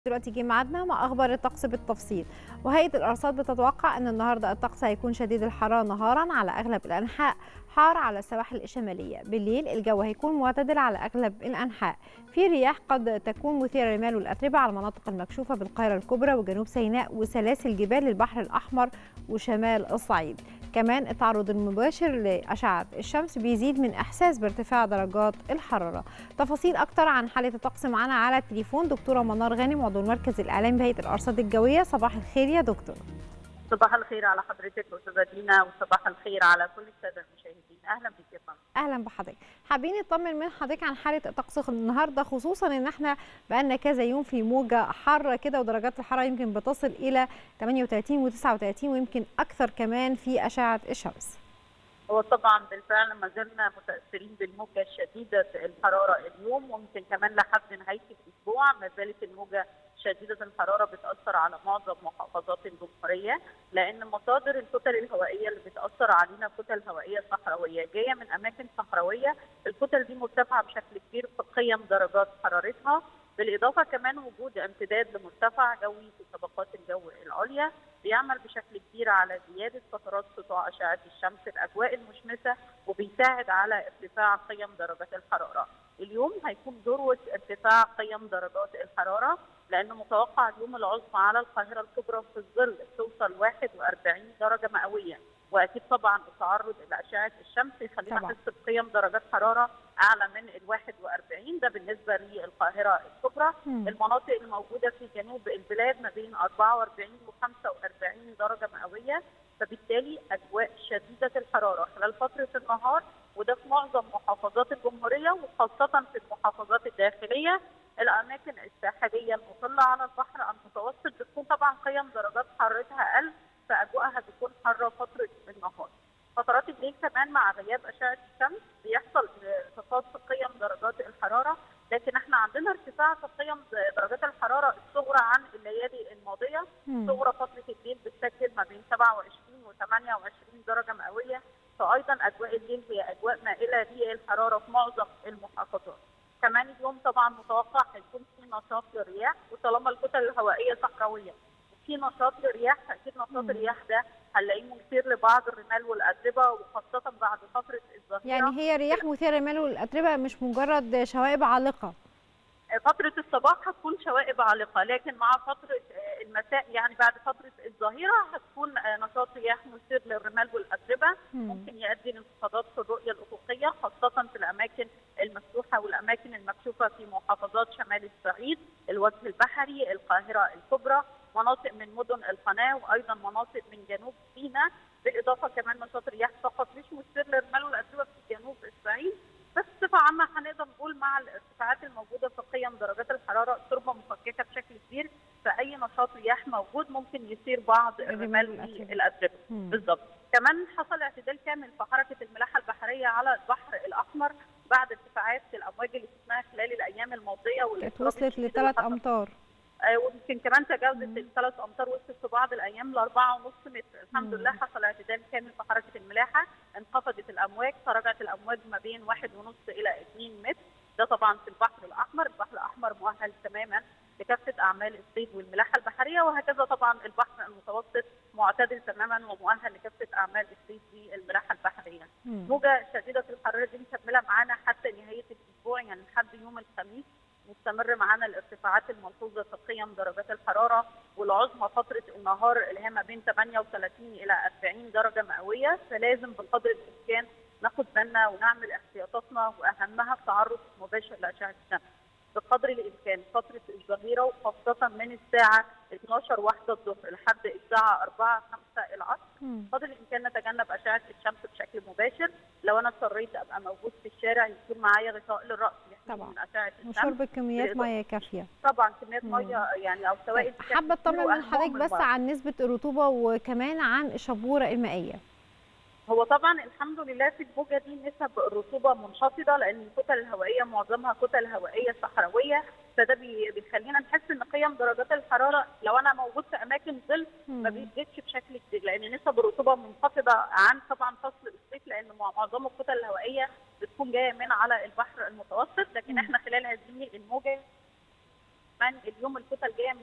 دلوقتي جه ميعادنا مع اخبار الطقس بالتفصيل وهيئه الارصاد بتتوقع ان النهارده الطقس هيكون شديد الحراره نهارا على اغلب الانحاء حار على السواحل الشماليه بالليل الجو هيكون معتدل على اغلب الانحاء في رياح قد تكون مثيره للمال والاتربه على المناطق المكشوفه بالقاهره الكبرى وجنوب سيناء وسلاسل جبال البحر الاحمر وشمال الصعيد كمان التعرض المباشر لأشعة الشمس بيزيد من إحساس بارتفاع درجات الحرارة تفاصيل أكتر عن حالة الطقس معانا على التليفون دكتورة منار غانم عضو المركز الإعلامي بهيئة الأرصاد الجوية صباح الخير يا دكتور صباح الخير على حضرتك استاذه دينا وصباح الخير على كل الساده المشاهدين اهلا بك يا فندم اهلا بحضرتك حابين نطمن من حضرتك عن حاله الطقس النهارده خصوصا ان احنا بقالنا كذا يوم في موجه حاره كده ودرجات الحراره يمكن بتصل الى 38 و39 ويمكن اكثر كمان في اشعه الشمس هو طبعا بالفعل ما زلنا متاثرين بالموجه الشديده الحراره اليوم ويمكن كمان لحد نهايه الاسبوع ما زالت الموجه شديده الحراره بتاثر على معظم محافظات الجمهوريه لان مصادر الكتل الهوائيه اللي بتاثر علينا كتل هوائيه صحراويه جايه من اماكن صحراويه الكتل دي مرتفعه بشكل كبير في قيم درجات حرارتها بالاضافه كمان وجود امتداد لمرتفع جوي في طبقات الجو العليا بيعمل بشكل كبير على زياده فترات سطوع اشعه الشمس الاجواء المشمسه وبيساعد على ارتفاع قيم درجات الحراره. اليوم هيكون ذروه ارتفاع قيم درجات الحراره لان متوقع اليوم العظمى على القاهره الكبرى في الظل توصل 41 درجه مئويه واكيد طبعا التعرض لاشعه الشمس يخلينا نحس بقيم درجات حراره اعلى من ال 41 ده بالنسبه للقاهره الكبرى مم. المناطق الموجوده في جنوب البلاد ما بين 44 و 45 درجه مئويه فبالتالي اجواء شديده الحراره خلال فتره النهار وده في معظم محافظات الجمهوريه وخاصه في المحافظات الداخليه الاماكن الساحليه المطله على البحر المتوسط بتكون طبعا قيم درجات حرارتها اقل فاجواءها بتكون حاره فتره النهار. فترات الليل كمان مع غياب اشعه الشمس بيحصل انخفاض في قيم درجات الحراره لكن احنا عندنا ارتفاع في قيم درجات الحراره الصغرى عن الليالي الماضيه مم. صغرى فتره الليل بتسجل ما بين 27 و 28 درجه مئويه فايضا اجواء الليل هي اجواء مائله للحراره في معظم المحافظات. كمان اليوم طبعا متوقع هيكون في نشاط للرياح وطالما الكتل الهوائيه صحراويه في نشاط للرياح فاكيد نشاط مم. الرياح ده هنلاقيه مثير لبعض الرمال والاتربه وخاصه بعد فتره الظهيره يعني هي رياح مثيره للمال والاتربه مش مجرد شوائب عالقه فترة الصباح هتكون شوائب عالقة لكن مع فترة آه، المساء يعني بعد فترة الظهيرة هتكون آه، نشاط رياح مثير للرمال والأتربة مم. ممكن يؤدي لانخفاضات في الرؤية الأفقية خاصة في الأماكن المفتوحة والأماكن المكشوفة في محافظات شمال الصعيد الوجه البحري القاهرة الكبرى مناطق من مدن القناة وأيضا مناطق من جنوب سيناء بالإضافة كمان نشاط رياح فقط مش مثير للرمال والأتربة في جنوب الصعيد بس بصفة عامة هنقدر نقول مع الارتفاعات الموجودة في قيم درجات الحرارة التربة مفككة بشكل كبير فأي نشاط رياح موجود ممكن يثير بعض الرمال الرمال والأتربة. والأتربة مم. بالظبط كمان حصل اعتدال كامل في حركة الملاحة البحرية على البحر الأحمر بعد ارتفاعات الأمواج اللي شفناها خلال الأيام الماضية كانت والاضطراب وصلت الشديد اللي لثلاث حصل. امتار آه، ويمكن كمان تجاوزت مم. الثلاث امتار وصلت في بعض الايام لأربعة ونص متر الحمد مم. لله حصل اعتدال كامل في حركه الملاحه انخفضت الامواج تراجعت الامواج ما بين واحد ونص الى 2 متر ده طبعا في البحر الاحمر البحر الاحمر مؤهل تماما لكافه اعمال الصيد والملاحه البحريه وهكذا طبعا البحر المتوسط معتدل تماما ومؤهل لكافه اعمال الصيد والملاحه البحريه مم. موجه شديده الحراره دي مكمله معانا حتى نهايه الاسبوع يعني لحد يوم الخميس مستمر معانا الارتفاعات الملحوظه في قيم درجات الحراره والعظمى فتره النهار اللي هي ما بين 38 الى 40 درجه مئويه فلازم بقدر الامكان ناخد بالنا ونعمل احتياطاتنا واهمها التعرض مباشر لاشعه الشمس بقدر الامكان فتره الظهيره وخاصه من الساعه 12 واحدة الظهر لحد الساعه 4 5 العصر مم. بقدر الامكان نتجنب اشعه الشمس بشكل مباشر لو انا اضطريت ابقى موجود في الشارع يكون معايا غطاء للراس يحميني طبعا. من اشعه الشمس وشرب كميات بالإضافة- ميه كافيه طبعا كميات مم. ميه يعني او سوائل طيب بشكل حابه كبير اطمن من وأهمهم حضرتك بس المية. عن نسبه الرطوبه وكمان عن الشبوره المائيه هو طبعا الحمد لله في الموجه دي نسب الرطوبه منخفضه لان الكتل الهوائيه معظمها كتل هوائيه صحراويه فده بي- بيخلينا نحس ان قيم درجات الحراره لو انا موجود في اماكن ظل ما مم. بيزيدش بشكل كبير لان نسب الرطوبه منخفضه عن طبعا فصل الصيف لان مع- معظم الكتل الهوائيه بتكون جايه من على البحر المتوسط لكن مم. احنا خلال هذه الموجه كمان اليوم الكتل جايه من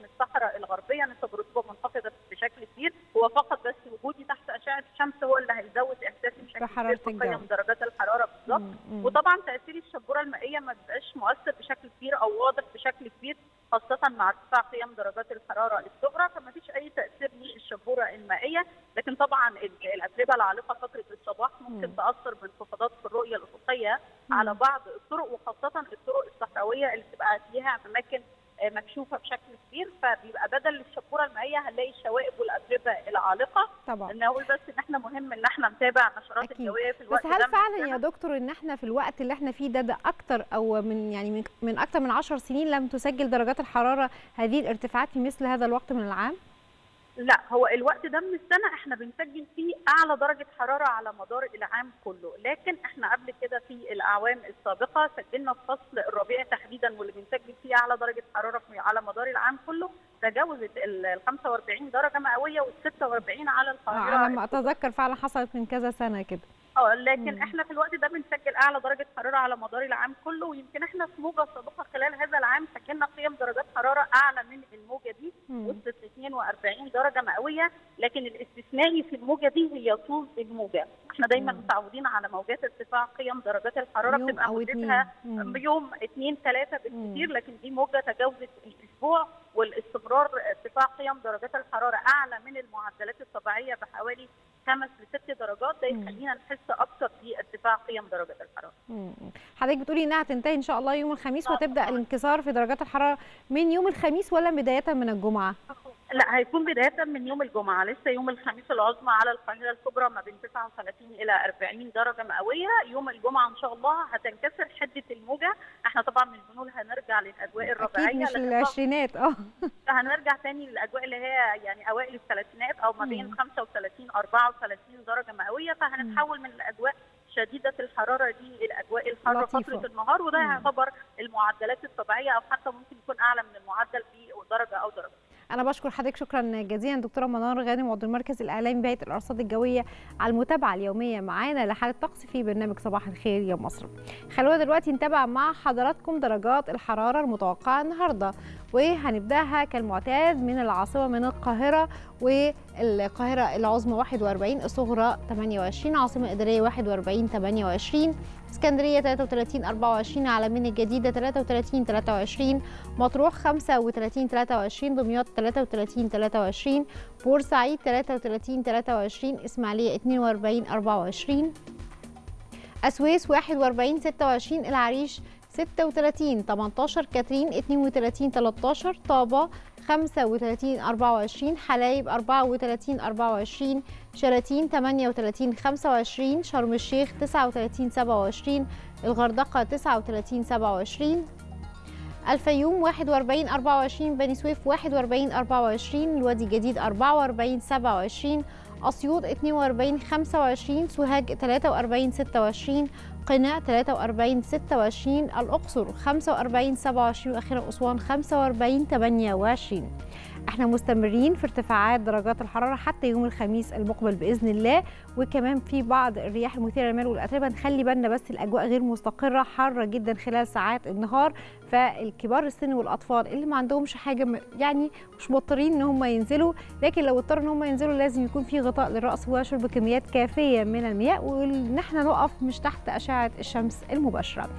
حرارة في الجو. قيم درجات الحراره بالظبط مم، مم. وطبعا تاثير الشبوره المائيه ما بيبقاش مؤثر بشكل كبير او واضح بشكل كبير خاصه مع ارتفاع قيم درجات الحراره الصغرى فما فيش اي تاثير للشبوره المائيه لكن طبعا ال- الاتربه العالقه فتره الصباح ممكن مم. تاثر بانخفاضات في الرؤيه الافقيه مم. على بعض الطرق وخاصه الطرق الصحراويه اللي بتبقى فيها اماكن آه، مكشوفه بشكل كبير فبيبقى بدل الشبوره المائيه هنلاقي الشوائب والاتربه العالقه طبعا نقول بس ان احنا مهم ان احنا نتابع النشرات أكيد. الجويه في بس الوقت ده هل من فعلا السنة. يا دكتور ان احنا في الوقت اللي احنا فيه ده ده اكتر او من يعني من, من اكتر من 10 سنين لم تسجل درجات الحراره هذه الارتفاعات في مثل هذا الوقت من العام؟ لا هو الوقت ده من السنه احنا بنسجل فيه اعلى درجه حراره على مدار العام كله لكن احنا قبل كده في الاعوام السابقه سجلنا في فصل الربيع تحديدا واللي بنسجل فيه اعلى درجه حراره في- على مدار العام كله تجاوزت ال 45 درجه مئويه وال 46 على آه، القاهره انا ما اتذكر فعلا حصلت من كذا سنه كده اه لكن مم. احنا في الوقت ده بنسجل اعلى درجه حراره على مدار العام كله ويمكن احنا في موجه سابقه خلال هذا العام سجلنا قيم درجات حراره اعلى من الموجه دي مم. وصلت ل 42 درجه مئويه لكن الاستثنائي في الموجه دي هي طول الموجه احنا دايما مم. متعودين على موجات ارتفاع قيم درجات الحراره يوم بتبقى او اتنين مدتها مم. بيوم اثنين ثلاثه بالكثير مم. لكن دي موجه تجاوزت الاسبوع والاستمرار ارتفاع قيم درجات الحراره اعلى من المعدلات الطبيعيه بحوالي خمس لست درجات ده مم. يخلينا نحس اكثر بارتفاع قيم درجات الحراره. مم. حضرتك بتقولي انها هتنتهي ان شاء الله يوم الخميس آه، وتبدا طبعاً. الانكسار في درجات الحراره من يوم الخميس ولا بدايه من الجمعه؟ لا هيكون بدايه من يوم الجمعه لسه يوم الخميس العظمى على القاهره الكبرى ما بين 39 الى 40 درجه مئويه يوم الجمعه ان شاء الله هتنكسر حده الموجه احنا طبعا مش بنقول هنرجع للاجواء الربيعيه اكيد مش لكن العشرينات اه هنرجع تاني للاجواء اللي هي يعني اوائل الثلاثينات او ما بين مم. 35 34 درجه مئويه فهنتحول من الاجواء شديده الحراره دي الاجواء الحاره لطيفة. فتره النهار وده مم. يعتبر المعدلات الطبيعيه او حتى ممكن يكون اعلى من المعدل بدرجه او درجه انا بشكر حضرتك شكرا جزيلا دكتوره منار غانم عضو المركز الاعلامي بهيئه الارصاد الجويه على المتابعه اليوميه معانا لحاله الطقس في برنامج صباح الخير يا مصر خلونا دلوقتي نتابع مع حضراتكم درجات الحراره المتوقعه النهارده وهنبداها كالمعتاد من العاصمه من القاهره والقاهره العظمى 41 الصغرى 28 عاصمه اداريه 41 28 اسكندريه 33 24 عالمين الجديده 33 23 مطروح 35 23 دمياط 33 23 بورسعيد 33 23 اسماعيليه 42 24 السويس 41 26 العريش 36 18 كاترين 32 13 طابة 35 24 حلايب 34 24 شلاتين 38 25 شرم الشيخ 39 27 الغردقة 39 27 الفيوم 41 24 بني سويف 41 24 الوادي الجديد 44 27 أسيوط 42 25 سوهاج 43 26 قنا 43 26 الأقصر 45 27 وأخيرا أسوان 45 28 احنا مستمرين في ارتفاعات درجات الحراره حتى يوم الخميس المقبل باذن الله وكمان في بعض الرياح المثيره للمال والاتربه نخلي بالنا بس الاجواء غير مستقره حاره جدا خلال ساعات النهار فالكبار السن والاطفال اللي ما عندهمش حاجه م- يعني مش مضطرين ان هم ينزلوا لكن لو اضطروا ان هم ينزلوا لازم يكون في غطاء للراس وشرب كميات كافيه من المياه وان احنا نقف مش تحت اشعه الشمس المباشره